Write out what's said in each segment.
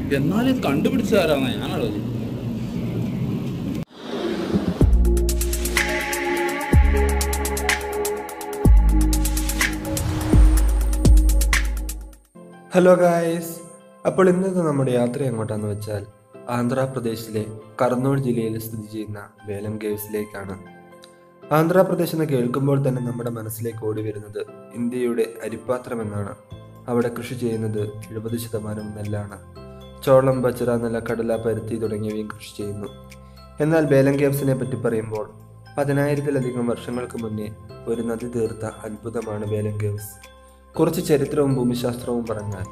എന്നാലും ഇത് കണ്ടുപിടിച്ചതാരാന്നാ ഞാനുള്ളത് ഹലോ ഗായ്സ് അപ്പോൾ ഇന്നത്തെ നമ്മുടെ യാത്ര എങ്ങോട്ടാന്ന് വെച്ചാൽ ആന്ധ്രാപ്രദേശിലെ കർണൂൽ ജില്ലയിൽ സ്ഥിതി ചെയ്യുന്ന വേലം കേവ്സിലേക്കാണ് ആന്ധ്രാപ്രദേശ് എന്ന് കേൾക്കുമ്പോൾ തന്നെ നമ്മുടെ മനസ്സിലേക്ക് ഓടി വരുന്നത് ഇന്ത്യയുടെ അരിപ്പാത്രം എന്നാണ് അവിടെ കൃഷി ചെയ്യുന്നത് എഴുപത് ശതമാനം നെല്ലാണ് ചോളം ബച്ചറ നിലക്കടല പരുത്തി തുടങ്ങിയവയും കൃഷി ചെയ്യുന്നു എന്നാൽ ബേലം കേവ്സിനെ പറ്റി പറയുമ്പോൾ പതിനായിരത്തിലധികം വർഷങ്ങൾക്ക് മുന്നേ ഒരു നദി തീർത്ത അത്ഭുതമാണ് ബേലം കേവ്സ് കുറച്ച് ചരിത്രവും ഭൂമിശാസ്ത്രവും പറഞ്ഞാൽ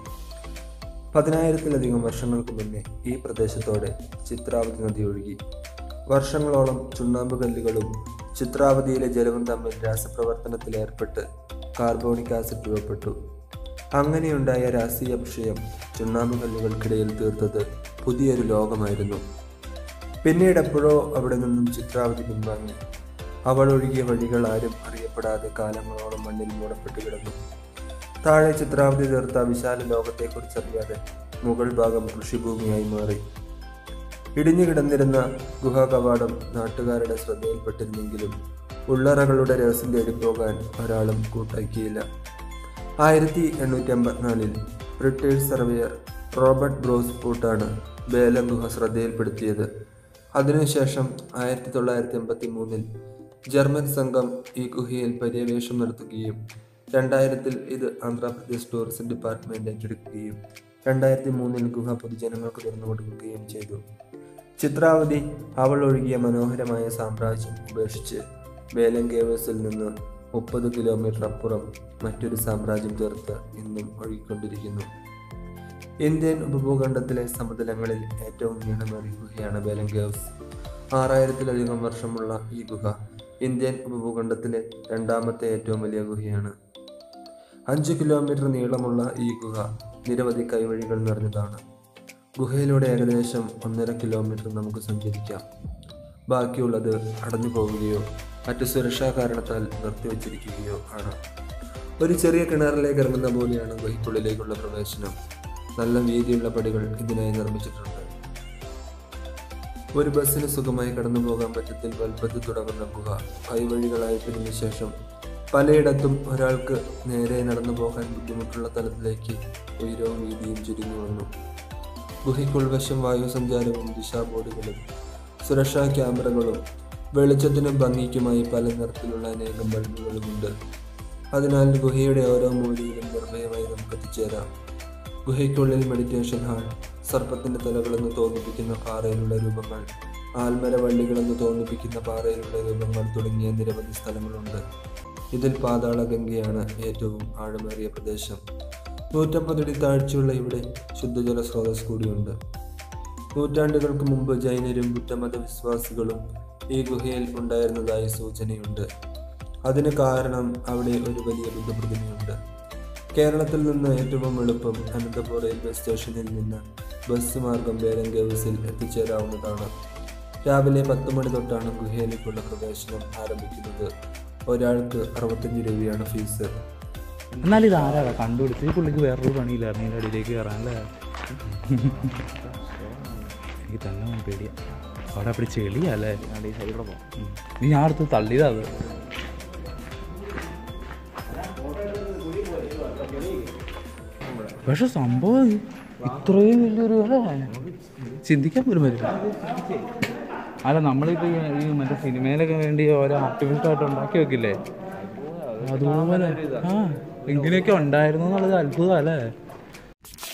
പതിനായിരത്തിലധികം വർഷങ്ങൾക്ക് മുന്നേ ഈ പ്രദേശത്തോടെ ചിത്രാവതി നദി ഒഴുകി വർഷങ്ങളോളം ചുണ്ണാമ്പ് കല്ലുകളും ചിത്രാവതിയിലെ ജലവും തമ്മിൽ രാസപ്രവർത്തനത്തിൽ ഏർപ്പെട്ട് കാർബോണിക് ആസിഡ് രൂപപ്പെട്ടു അങ്ങനെയുണ്ടായ രാസീയ വിഷയം ചുണ്ണാമ്പ് കല്ലുകൾക്കിടയിൽ തീർത്തത് പുതിയൊരു ലോകമായിരുന്നു പിന്നീട് എപ്പോഴോ അവിടെ നിന്നും ചിത്രാവതി പിൻവാങ്ങി അവൾ ഒഴുകിയ വഴികൾ ആരും അറിയപ്പെടാതെ കാലങ്ങളോളം മണ്ണിൽ മൂടപ്പെട്ട് കിടന്നു താഴെ ചിത്രാവതി തീർത്ത വിശാല ലോകത്തെക്കുറിച്ചറിയാതെ മുകൾ ഭാഗം കൃഷിഭൂമിയായി മാറി ഇടിഞ്ഞു കിടന്നിരുന്ന ഗുഹാ കവാടം നാട്ടുകാരുടെ ശ്രദ്ധയിൽപ്പെട്ടിരുന്നെങ്കിലും ഉള്ളറകളുടെ രഹസ്യം തേടിപ്പോകാൻ ഒരാളും കൂട്ടാക്കിയില്ല ആയിരത്തി എണ്ണൂറ്റി അമ്പത്തിനാലിൽ ബ്രിട്ടീഷ് സർവേയർ റോബർട്ട് ബ്രോസ് പൂട്ടാണ് ബേലം ഗുഹ ശ്രദ്ധയിൽപ്പെടുത്തിയത് അതിനുശേഷം ആയിരത്തി തൊള്ളായിരത്തി എൺപത്തി മൂന്നിൽ ജർമ്മൻ സംഘം ഈ ഗുഹയിൽ പര്യവേഷണം നടത്തുകയും രണ്ടായിരത്തിൽ ഇത് ആന്ധ്രാപ്രദേശ് ടൂറിസം ഡിപ്പാർട്ട്മെന്റ് ഏറ്റെടുക്കുകയും രണ്ടായിരത്തി മൂന്നിൽ ഗുഹ പൊതുജനങ്ങൾക്ക് തുറന്നു കൊടുക്കുകയും ചെയ്തു ചിത്രാവതി അവൾ ഒഴുകിയ മനോഹരമായ സാമ്രാജ്യം ഉപേക്ഷിച്ച് വേലം കേവേഴ്സിൽ നിന്ന് മുപ്പത് കിലോമീറ്റർ അപ്പുറം മറ്റൊരു സാമ്രാജ്യം ചേർത്ത് ഇന്നും ഒഴുകിക്കൊണ്ടിരിക്കുന്നു ഇന്ത്യൻ ഉപഭൂഖണ്ഡത്തിലെ സമതലങ്ങളിൽ ഏറ്റവും നീളമേറിയ ഗുഹയാണ് ബേലം കേവ്സ് ആറായിരത്തിലധികം വർഷമുള്ള ഈ ഗുഹ ഇന്ത്യൻ ഉപഭൂഖണ്ഡത്തിലെ രണ്ടാമത്തെ ഏറ്റവും വലിയ ഗുഹയാണ് അഞ്ച് കിലോമീറ്റർ നീളമുള്ള ഈ ഗുഹ നിരവധി കൈവഴികൾ നിറഞ്ഞതാണ് ഗുഹയിലൂടെ ഏകദേശം ഒന്നര കിലോമീറ്റർ നമുക്ക് സഞ്ചരിക്കാം ബാക്കിയുള്ളത് അടഞ്ഞു പോവുകയോ മറ്റു സുരക്ഷാ കാരണത്താൽ നിർത്തിവച്ചിരിക്കുകയോ ആണ് ഒരു ചെറിയ കിണറിലേക്ക് ഇറങ്ങുന്ന പോലെയാണ് ഗുഹയ്ക്കുള്ളിലേക്കുള്ള പ്രവേശനം നല്ല വീതിയുള്ള പടികൾ ഇതിനായി നിർമ്മിച്ചിട്ടുണ്ട് ഒരു ബസ്സിന് സുഖമായി കടന്നു പോകാൻ പറ്റത്തിൽ വലുപ്പത്തിൽ തുടങ്ങുന്ന ഗുഹ കൈവഴികളായി പിരിഞ്ഞ ശേഷം പലയിടത്തും ഒരാൾക്ക് നേരെ നടന്നു പോകാൻ ബുദ്ധിമുട്ടുള്ള തലത്തിലേക്ക് ഉയരവും വീതിയും ചുരുങ്ങി വന്നു ഗുഹയ്ക്കുൾവശം വായുസഞ്ചാരവും ദിശാബോർഡുകളും സുരക്ഷാ ക്യാമറകളും വെളിച്ചത്തിനും ഭംഗിക്കുമായി പല നിറത്തിലുള്ള അനേകം ബൾബുകളുമുണ്ട് അതിനാൽ ഗുഹയുടെ ഓരോ മൂലയിലും നിർഭയമായി നമുക്ക് എത്തിച്ചേരാം ഗുഹയ്ക്കുള്ളിൽ മെഡിറ്റേഷൻ ഹാൾ സർപ്പത്തിന്റെ തലകളെന്ന് തോന്നിപ്പിക്കുന്ന പാറയിലുള്ള രൂപങ്ങൾ ആൽമര വള്ളികളെന്ന് തോന്നിപ്പിക്കുന്ന പാറയിലുള്ള രൂപങ്ങൾ തുടങ്ങിയ നിരവധി സ്ഥലങ്ങളുണ്ട് ഇതിൽ പാതാള ഗംഗയാണ് ഏറ്റവും ആഴമേറിയ പ്രദേശം നൂറ്റമ്പതടി താഴ്ചയുള്ള ഇവിടെ ശുദ്ധജല സ്രോതസ് കൂടിയുണ്ട് നൂറ്റാണ്ടുകൾക്ക് മുമ്പ് ജൈനരും ബുദ്ധമത വിശ്വാസികളും ഈ ഗുഹയിൽ ഉണ്ടായിരുന്നതായി സൂചനയുണ്ട് അതിന് കാരണം അവിടെ ഒരു വലിയ ബുദ്ധപ്രതിമയുണ്ട് കേരളത്തിൽ നിന്ന് ഏറ്റവും എളുപ്പം അനന്തപുർ റെയിൽവേ സ്റ്റേഷനിൽ നിന്ന് ബസ് മാർഗം ബേലം ഗേവ്സിൽ എത്തിച്ചേരാവുന്നതാണ് രാവിലെ പത്ത് മണി തൊട്ടാണ് ഗുഹയിലേക്കുള്ള പ്രവേശനം ആരംഭിക്കുന്നത് ഒരാൾക്ക് അറുപത്തഞ്ച് രൂപയാണ് ഫീസ് എന്നാലും ഇത് ആരാടാ കണ്ടുപിടിച്ച് ഈ പുള്ളിക്ക് വേറൊരു പണിയില്ലായിരുന്നു ഇതിൻ്റെ അടിയിലേക്ക് കയറാൻ അല്ലേ എനിക്ക് തന്നെ പേടിയാ അവിടെ അപ്പടി ചെളിയാ അല്ലേ ഉം. നീ ഞാൻ അടുത്ത് തള്ളിയതാ അത് പക്ഷെ സംഭവം ഇത്രയും വലിയൊരു അല്ലേ ചിന്തിക്കാൻ പോലും വരില്ല അല്ല നമ്മളിപ്പോൾ ഈ മറ്റേ സിനിമയിലൊക്കെ വേണ്ടി ഓരോ ആർട്ടിഫിഷ്യൽ ആയിട്ട് ഉണ്ടാക്കി വെക്കില്ലേ അതുപോലെ ആ ഇങ്ങനെയൊക്കെ ഉണ്ടായിരുന്നു എന്നുള്ളത് അത്ഭുതം അല്ലേ